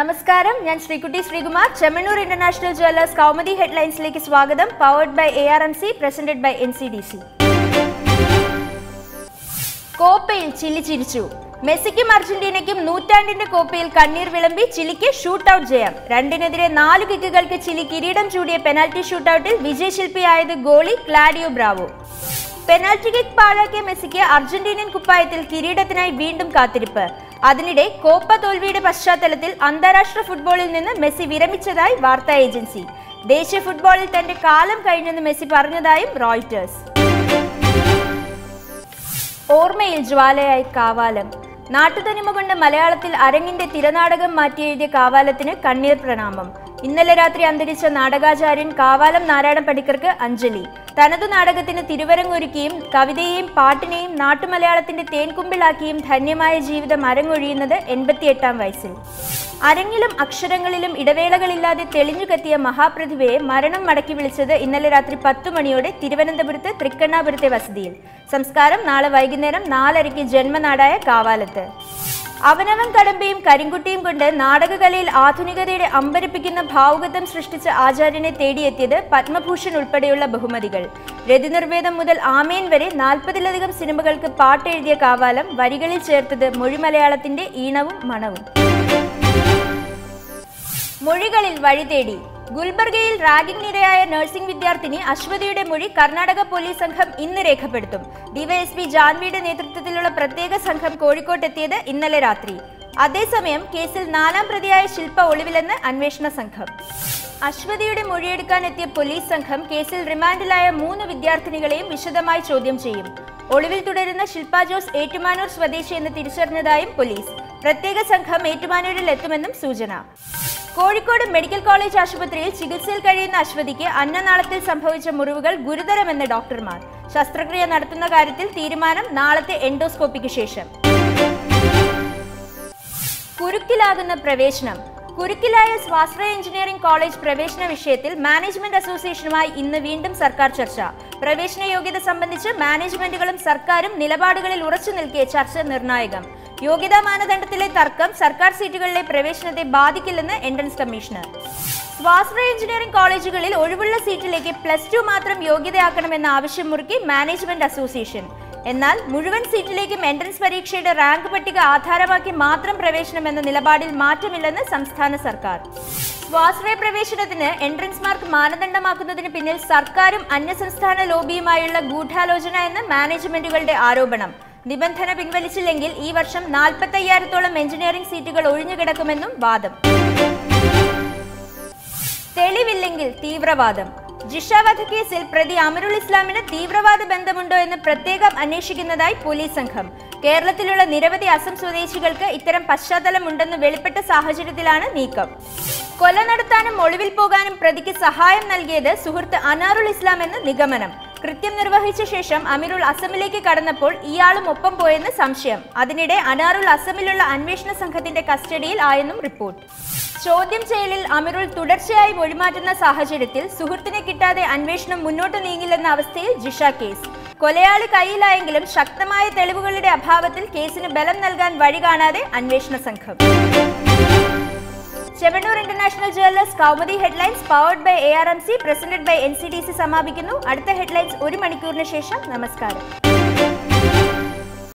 നമസ്കാരം ഞാൻ Sreekutty Sreekumar Chemmanur international jewellers Kaumudi ഹെഡ്ലൈൻസിലേക്ക് സ്വാഗതം powered by A R M C presented by N C D C കോപ്പയിൽ ചിലി ചിരിച്ചു മെസ്സിക്കും അർജന്റീനയ്ക്കും നൂറ്റാണ്ടിന്റെ കോപ്പയിൽ കണ്ണീർ വിളമ്പി ചിലിക്ക് ഷൂട്ടൌട്ട് ജയം രണ്ടിനെതിരെ നാല് കിക്കുകൾക്ക് ചിലി കിരീടം ചൂടിയ പെനാൽറ്റി ഷൂട്ടൌട്ടിൽ വിജയശില്പിയായത് goalie Claudio Bravo penalty kick പാഴാക്കിയ മെസ്സിക്ക് അർജന്റീനിയൻ കുപ്പായത്തിൽ കിരീടത്തിനായി വീണ്ടും കാത്തിരിപ്പ് അതിനിടെ കോപ്പ തോൽവിയുടെ പശ്ചാത്തലത്തിൽ അന്താരാഷ്ട്ര ഫുട്ബോളിൽ നിന്ന് മെസ്സി വിരമിച്ചതായി വാർത്താ ഏജൻസി ദേശീയ ഫുട്ബോളിൽ തന്റെ കാലം കഴിഞ്ഞെന്ന് മെസ്സി പറഞ്ഞതായും റോയിറ്റേഴ്സ് ഓർമ്മയിൽ ജ്വാലയായി കാവാലം നാട്ടുതനിമ കൊണ്ട് മലയാളത്തിൽ അരങ്ങിന്റെ തിരനാടകം മാറ്റിയെഴുതിയ കാവാലത്തിന് കണ്ണീർ പ്രണാമം ഇന്നലെ രാത്രി അന്തരിച്ച നാടകാചാര്യൻ കാവാലം നാരായണ പണിക്കർക്ക് അഞ്ജലി തനതു നാടകത്തിന് തിരുവരങ്ങൊരുക്കിയും കവിതയെയും പാട്ടിനെയും നാട്ടുമലയാളത്തിന്റെ തേൻകുമ്പിളാക്കിയും ധന്യമായ ജീവിതം അരങ്ങൊഴിയുന്നത് എൺപത്തിയെട്ടാം വയസ്സിൽ അരങ്ങിലും അക്ഷരങ്ങളിലും ഇടവേളകളില്ലാതെ തെളിഞ്ഞു കത്തിയ മഹാപ്രതിഭയെ മരണം മടക്കി വിളിച്ചത് ഇന്നലെ രാത്രി പത്തു മണിയോടെ തിരുവനന്തപുരത്ത് തൃക്കണ്ണാപുരത്തെ വസതിയിൽ സംസ്കാരം നാളെ വൈകുന്നേരം നാലരയ്ക്ക് ജന്മനാടായ കാവാലത്ത് അവനവൻ കടമ്പയും കരിങ്കുട്ടിയും കൊണ്ട് നാടകകലയിൽ ആധുനികതയുടെ അമ്പരപ്പിക്കുന്ന ഭാവുകത്വം സൃഷ്ടിച്ച ആചാര്യനെ തേടിയെത്തിയത് പത്മഭൂഷൺ ഉൾപ്പെടെയുള്ള ബഹുമതികൾ രതിനിർവേദം മുതൽ ആമേൻ വരെ നാൽപ്പതിലധികം സിനിമകൾക്ക് പാട്ടെഴുതിയ കാവാലം വരികളിൽ ചേർത്തത് മൊഴിമലയാളത്തിന്റെ ഈണവും മണവും മൊഴികളിൽ വഴി തേടി ഗുൽബർഗയിൽ റാഗിംഗ് നിരയായ നഴ്സിംഗ് വിദ്യാർത്ഥിനി അശ്വതിയുടെ മൊഴി കർണാടക പോലീസ് സംഘം ഇന്ന് രേഖപ്പെടുത്തും ഡിവൈഎസ്പി ജാൻവിയുടെ നേതൃത്വത്തിലുള്ള പ്രത്യേക സംഘം കോഴിക്കോട്ടെത്തിയത് ഇന്നലെ രാത്രി അതേസമയം കേസിൽ നാലാം പ്രതിയായ ശില്പ ഒളിവിലെന്ന് അന്വേഷണ സംഘം അശ്വതിയുടെ മൊഴിയെടുക്കാനെത്തിയ പോലീസ് സംഘം കേസിൽ റിമാൻഡിലായ മൂന്ന് വിദ്യാർത്ഥിനികളെയും വിശദമായി ചോദ്യം ചെയ്യും ഒളിവിൽ തുടരുന്ന ശില്പ ജോസ് ഏറ്റുമാനൂർ സ്വദേശി എന്ന് തിരിച്ചറിഞ്ഞതായും പോലീസ് പ്രത്യേക സംഘം ഏറ്റുമാനൂരിൽ എത്തുമെന്നും സൂചന കോഴിക്കോട് മെഡിക്കൽ കോളേജ് ആശുപത്രിയിൽ ചികിത്സയിൽ കഴിയുന്ന അശ്വതിക്ക് അന്നനാളത്തിൽ സംഭവിച്ച മുറിവുകൾ ഗുരുതരമെന്ന് ഡോക്ടർമാർ ശസ്ത്രക്രിയ നടത്തുന്ന കാര്യത്തിൽ തീരുമാനം നാളത്തെ എൻഡോസ്കോപ്പിക്ക് ശേഷം കുരുക്കിലാകുന്ന പ്രവേശനം കുരുക്കിലായ സ്വാശ്രയ എഞ്ചിനീയറിംഗ് കോളേജ് പ്രവേശന വിഷയത്തിൽ മാനേജ്മെന്റ് അസോസിയേഷനുമായി ഇന്ന് വീണ്ടും സർക്കാർ ചർച്ച പ്രവേശന യോഗ്യത സംബന്ധിച്ച് മാനേജ്മെന്റുകളും സർക്കാരും നിലപാടുകളിൽ ഉറച്ചു നിൽക്കിയ ചർച്ച നിർണായകം യോഗ്യതാ മാനദണ്ഡത്തിലെ തർക്കം സർക്കാർ സീറ്റുകളിലെ പ്രവേശനത്തെ ബാധിക്കില്ലെന്ന് എൻട്രൻസ് കമ്മീഷണർ സ്വാശ്രയ എഞ്ചിനീയറിംഗ് കോളേജുകളിൽ ഒഴിവുള്ള സീറ്റിലേക്ക് പ്ലസ് ടു മാത്രം യോഗ്യതയാക്കണമെന്ന ആവശ്യം മുറുക്കി മാനേജ്മെന്റ് അസോസിയേഷൻ എന്നാൽ മുഴുവൻ സീറ്റിലേക്കും എൻട്രൻസ് പരീക്ഷയുടെ റാങ്ക് പട്ടിക ആധാരമാക്കി മാത്രം പ്രവേശനം എന്ന നിലപാടിൽ മാറ്റമില്ലെന്ന് സംസ്ഥാന സർക്കാർ സ്വാശ്രയ പ്രവേശനത്തിന് എൻട്രൻസ് മാർക്ക് മാനദണ്ഡമാക്കുന്നതിന് പിന്നിൽ സർക്കാരും അന്യസംസ്ഥാന ലോബിയുമായുള്ള ഗൂഢാലോചന എന്ന് മാനേജ്മെന്റുകളുടെ ആരോപണം നിബന്ധന പിൻവലിച്ചില്ലെങ്കിൽ ഈ വർഷം നാൽപ്പത്തയ്യായിരത്തോളം എഞ്ചിനീയറിംഗ് സീറ്റുകൾ ഒഴിഞ്ഞുകിടക്കുമെന്നും വാദം തെളിവില്ലെങ്കിൽ തീവ്രവാദം ജിഷ വധക്കേസിൽ പ്രതി അമരുൾ ഇസ്ലാമിന് തീവ്രവാദ ബന്ധമുണ്ടോ എന്ന് പ്രത്യേകം അന്വേഷിക്കുന്നതായി പോലീസ് സംഘം കേരളത്തിലുള്ള നിരവധി അസം സ്വദേശികൾക്ക് ഇത്തരം പശ്ചാത്തലമുണ്ടെന്ന് വെളിപ്പെട്ട സാഹചര്യത്തിലാണ് നീക്കം കൊല നടത്താനും ഒളിവിൽ പോകാനും പ്രതിക്ക് സഹായം നൽകിയത് സുഹൃത്ത് അനാറുൾ ഇസ്ലാം എന്ന് നിഗമനം കൃത്യം നിർവഹിച്ച ശേഷം അമിറുൾ അസമിലേക്ക് കടന്നപ്പോൾ ഇയാളും ഒപ്പം പോയെന്ന് സംശയം അതിനിടെ അനാറുൾ അസമിലുള്ള അന്വേഷണ സംഘത്തിന്റെ കസ്റ്റഡിയിൽ ആയെന്നും റിപ്പോർട്ട് ചോദ്യം ചെയ്യലിൽ അമിറുൾ തുടർച്ചയായി മൊഴിമാറ്റുന്ന സാഹചര്യത്തിൽ സുഹൃത്തിനെ കിട്ടാതെ അന്വേഷണം മുന്നോട്ട് നീങ്ങില്ലെന്ന അവസ്ഥയിൽ ജിഷ കേസ് കൊലയാളി കയ്യിലായെങ്കിലും ശക്തമായ തെളിവുകളുടെ അഭാവത്തിൽ കേസിന് ബലം നൽകാൻ വഴി കാണാതെ അന്വേഷണ സംഘം Chemmanur international jewellers Kaumudi headlines powered by A R M C presented by N C D C സമാപിക്കുന്നു അടുത്ത ഹെഡ്ലൈൻസ് ഒരു മണിക്കൂറിന് ശേഷം നമസ്കാരം